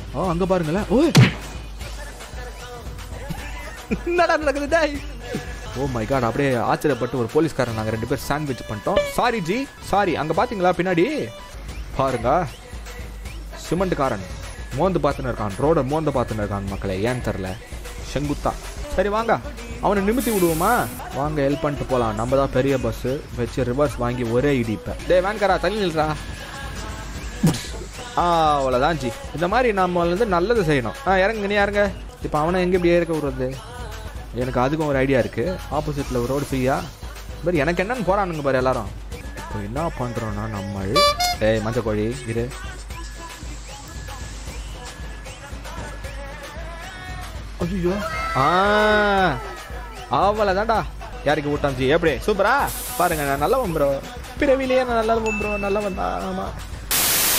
ஓ அங்க பாருங்களேன் ஓ என்னடா நடக்குது டேய் ஓ மை காட் அப்படியே ஆச்சரியப்பட்டு ஒரு போலீஸ்காரன் நாங்கள் ரெண்டு பேர் சாண்ட்விச் பண்ணிட்டோம் சாரி ஜி சாரி அங்கே பார்த்தீங்களா பின்னாடி பாருங்க சிமெண்ட்காரன் மோந்து பார்த்துன்னு இருக்கான் ரோட மோந்து பார்த்துன்னு இருக்கான் மக்களே ஏன் தெரில செங்குத்தா சரி வாங்க அவனை நிமித்தி விடுவோமா வாங்க ஹெல்ப் பண்ணிட்டு போகலாம் நம்ம தான் பெரிய பஸ்ஸு வச்சு ரிவர்ஸ் வாங்கி ஒரே இடிப்பேன் டேய் வேன்காரா தள்ளி நில்றா ஆ அவ்வளோதான் ஜி இந்த மாதிரி நம்ம வந்து நல்லது செய்யணும் ஆ இறங்குங்க நீ இறங்க இப்போ அவனை எங்கே இப்படி ஏற்க விடுறது எனக்கு அதுக்கும் ஒரு ஐடியா இருக்குது ஆப்போசிட்டில் ஒரு ரோடு ஃப்ரீயா பாரு எனக்கு என்னன்னு போகிறானுங்க பாரு எல்லாரும் இப்போ என்ன பண்ணுறோன்னா நம்ம ஏய் மஞ்சள் கோழி இரு ஐயோ ஆ அவ்வளோதான்டா யாருக்கு விட்டான் ஜி எப்படி சூப்பரா பாருங்க நான் நல்லவன் ப்ரோ பிறவிலேயே நான் நல்லவன் ப்ரோ நல்லவன் தான் ஆமாம்